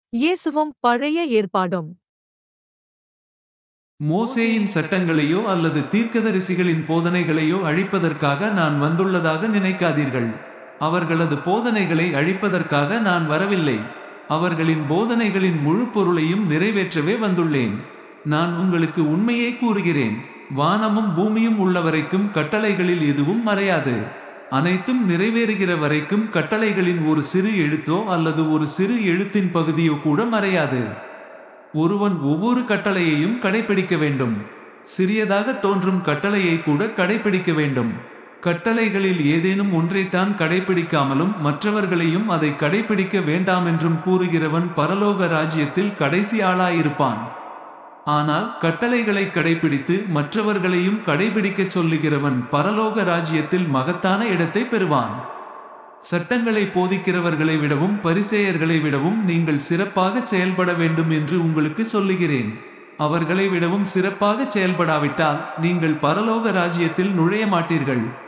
இயேசுவும் பழைய ஏற்பாடும் மோசேயின் சட்டங்களையோ அல்லது தீர்க்கதரிசிகளின் போதனைகளையோ அழிப்பதற்காக நான் வந்துள்ளதாக நினைக்காதீர்கள் அவர்களது போதனைகளை அழிப்பதற்காக நான் வரவில்லை அவர்களின் போதனைகளின் முழு பொருளையும் நிறைவேற்றவே வந்துள்ளேன் நான் உங்களுக்கு உண்மையே கூறுகிறேன் வானமும் பூமியும் உள்ளவரைக்கும் கட்டளைகளில் எதுவும் மறையாது அனைத்தும் நிறைவேறுகிற வரைக்கும் கட்டளைகளின் ஒரு சிறு எழுத்தோ அல்லது ஒரு சிறு எழுத்தின் பகுதியோ கூட மறையாது ஒருவன் ஒவ்வொரு கட்டளையையும் கடைபிடிக்க வேண்டும் சிறியதாக தோன்றும் கட்டளையை கூட கடைபிடிக்க வேண்டும் கட்டளைகளில் ஏதேனும் ஒன்றைத்தான் கடைபிடிக்காமலும் மற்றவர்களையும் அதை கடைபிடிக்க வேண்டாமென்றும் கூறுகிறவன் பரலோக ராஜ்யத்தில் கடைசி ஆளாயிருப்பான் ஆனால் கட்டளைகளை கடைபிடித்து மற்றவர்களையும் கடைபிடிக்கச் சொல்லுகிறவன் பரலோக ராஜ்யத்தில் மகத்தான இடத்தை பெறுவான் சட்டங்களை போதிக்கிறவர்களை விடவும் பரிசேயர்களை விடவும் நீங்கள் சிறப்பாக செயல்பட வேண்டும் என்று உங்களுக்கு சொல்லுகிறேன் அவர்களை விடவும் சிறப்பாக செயல்படாவிட்டால் நீங்கள் பரலோக ராஜ்யத்தில் நுழைய மாட்டீர்கள்